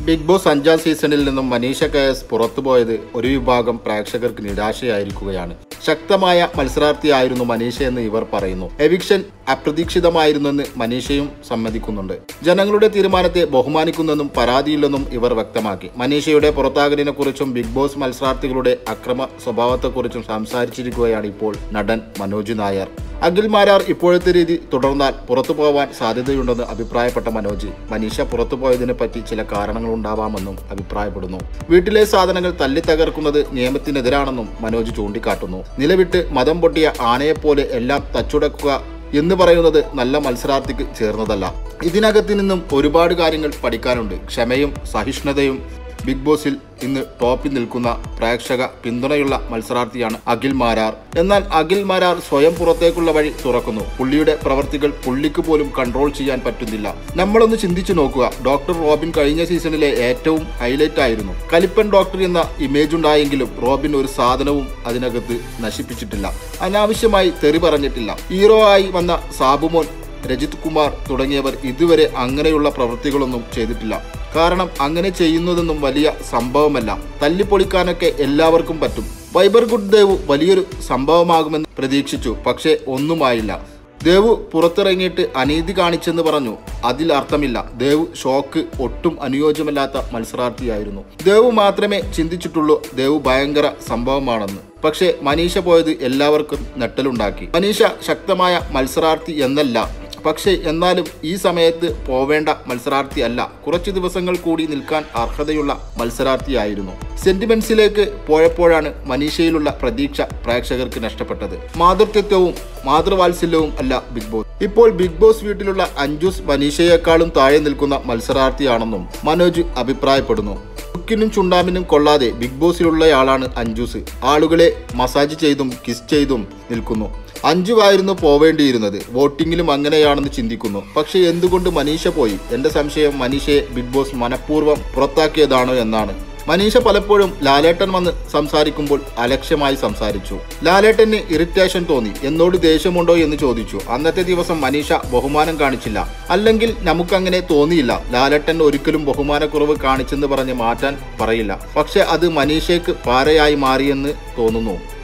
big boss അഞ്ചാം സീസണിൽ നിന്നും മനീഷ കെ എസ് പുറത്തുപോയത് ഒരു വിഭാഗം പ്രേക്ഷകർക്ക് നിരാശയായിരിക്കുകയാണ് ശക്തമായ മത്സരാർത്ഥിയായിരുന്നു മനീഷ എന്ന് ഇവർ പറയുന്നു എവിക്ഷൻ അപ്രതീക്ഷിതമായിരുന്നെന്ന് മനീഷയും സമ്മതിക്കുന്നുണ്ട് ജനങ്ങളുടെ തീരുമാനത്തെ ബഹുമാനിക്കുന്നെന്നും പരാതിയില്ലെന്നും ഇവർ വ്യക്തമാക്കി മനീഷയുടെ പുറത്താകലിനെ കുറിച്ചും ബിഗ് ബോസ് മത്സരാർത്ഥികളുടെ അക്രമ സ്വഭാവത്തെക്കുറിച്ചും സംസാരിച്ചിരിക്കുകയാണ് ഇപ്പോൾ നടൻ മനോജ് നായർ അഖിൽ മാരാർ ഇപ്പോഴത്തെ രീതി തുടർന്നാൽ പുറത്തു പോവാൻ സാധ്യതയുണ്ടെന്ന് അഭിപ്രായപ്പെട്ട മനോജ് മനീഷ പുറത്തു പോയതിനെ പറ്റി ചില കാരണങ്ങൾ ഉണ്ടാവാമെന്നും അഭിപ്രായപ്പെടുന്നു വീട്ടിലെ സാധനങ്ങൾ തല്ലി തകർക്കുന്നത് നിയമത്തിനെതിരാണെന്നും മനോജ് ചൂണ്ടിക്കാട്ടുന്നു നിലവിട്ട് മതം പൊട്ടിയ ആനയെപ്പോലെ എല്ലാം തച്ചുടക്കുക എന്ന് പറയുന്നത് നല്ല മത്സരാർത്ഥിക്ക് ചേർന്നതല്ല ഇതിനകത്ത് നിന്നും ഒരുപാട് കാര്യങ്ങൾ പഠിക്കാനുണ്ട് ക്ഷമയും സഹിഷ്ണുതയും ബിഗ് ബോസിൽ ഇന്ന് ടോപ്പിൽ നിൽക്കുന്ന പ്രേക്ഷക പിന്തുണയുള്ള മത്സരാർത്ഥിയാണ് അഖിൽ മാരാർ എന്നാൽ അഖിൽ മാരാർ സ്വയം പുറത്തേക്കുള്ള വഴി തുറക്കുന്നു പുള്ളിയുടെ പ്രവർത്തികൾ പുള്ളിക്ക് പോലും കൺട്രോൾ ചെയ്യാൻ പറ്റുന്നില്ല നമ്മളൊന്ന് ചിന്തിച്ചു നോക്കുക ഡോക്ടർ റോബിൻ കഴിഞ്ഞ സീസണിലെ ഏറ്റവും ഹൈലൈറ്റ് ആയിരുന്നു കലിപ്പൻ ഡോക്ടർ എന്ന ഇമേജ് ഉണ്ടായെങ്കിലും റോബിൻ ഒരു സാധനവും അതിനകത്ത് നശിപ്പിച്ചിട്ടില്ല അനാവശ്യമായി തെറി പറഞ്ഞിട്ടില്ല ഹീറോ ആയി വന്ന സാബുമോൻ രജിത് കുമാർ തുടങ്ങിയവർ ഇതുവരെ അങ്ങനെയുള്ള പ്രവൃത്തികളൊന്നും ചെയ്തിട്ടില്ല കാരണം അങ്ങനെ ചെയ്യുന്നതൊന്നും വലിയ സംഭവമല്ല തല്ലിപ്പൊളിക്കാനൊക്കെ എല്ലാവർക്കും പറ്റും വൈബർ ഗുഡ് ദേവ് വലിയൊരു സംഭവമാകുമെന്ന് പ്രതീക്ഷിച്ചു പക്ഷേ ഒന്നുമായില്ല ദേവ് പുറത്തിറങ്ങിയിട്ട് അനീതി കാണിച്ചെന്ന് പറഞ്ഞു അതിൽ അർത്ഥമില്ല ദേവ് ഷോക്ക് ഒട്ടും അനുയോജ്യമല്ലാത്ത മത്സരാർത്ഥിയായിരുന്നു ദേവ് മാത്രമേ ചിന്തിച്ചിട്ടുള്ളൂ ദേവ് ഭയങ്കര സംഭവമാണെന്ന് പക്ഷേ മനീഷ പോയത് എല്ലാവർക്കും നെട്ടലുണ്ടാക്കി മനീഷ ശക്തമായ മത്സരാർത്ഥി എന്നല്ല പക്ഷേ എന്നാലും ഈ സമയത്ത് പോവേണ്ട മത്സരാർത്ഥി അല്ല കുറച്ച് ദിവസങ്ങൾ കൂടി നിൽക്കാൻ അർഹതയുള്ള മത്സരാർത്ഥിയായിരുന്നു സെന്റിമെന്റ്സിലേക്ക് പോയപ്പോഴാണ് മനീഷയിലുള്ള പ്രതീക്ഷ പ്രേക്ഷകർക്ക് നഷ്ടപ്പെട്ടത് മാതൃത്വവും മാതൃവാത്സല്യവും അല്ല ബിഗ് ബോസ് ഇപ്പോൾ ബിഗ് ബോസ് വീട്ടിലുള്ള അഞ്ജൂസ് മനീഷയേക്കാളും താഴെ നിൽക്കുന്ന മത്സരാർത്ഥിയാണെന്നും മനോജ് അഭിപ്രായപ്പെടുന്നു ലുക്കിനും ചുണ്ടാമിനും കൊള്ളാതെ ബിഗ് ബോസിലുള്ളയാളാണ് അഞ്ജൂസ് ആളുകളെ മസാജ് ചെയ്തും കിസ് ചെയ്തും നിൽക്കുന്നു അഞ്ചുവായിരുന്നു പോവേണ്ടിയിരുന്നത് വോട്ടിങ്ങിലും അങ്ങനെയാണെന്ന് ചിന്തിക്കുന്നു പക്ഷേ എന്തുകൊണ്ട് മനീഷ പോയി എന്റെ സംശയം മനീഷയെ ബിഗ് ബോസ് മനഃപൂർവ്വം പുറത്താക്കിയതാണോ എന്നാണ് മനീഷ പലപ്പോഴും ലാലേട്ടൻ വന്ന് സംസാരിക്കുമ്പോൾ അലക്ഷ്യമായി സംസാരിച്ചു ലാലേട്ടന് ഇറിറ്റേഷൻ തോന്നി എന്നോട് ദേഷ്യമുണ്ടോ എന്ന് ചോദിച്ചു അന്നത്തെ ദിവസം മനീഷ ബഹുമാനം കാണിച്ചില്ല അല്ലെങ്കിൽ നമുക്കങ്ങനെ തോന്നിയില്ല ലാലേട്ടൻ ഒരിക്കലും ബഹുമാനക്കുറവ് കാണിച്ചെന്ന് പറഞ്ഞ് മാറ്റാൻ പറയില്ല പക്ഷെ അത് മനീഷയ്ക്ക് പാരയായി മാറിയെന്ന് തോന്നുന്നു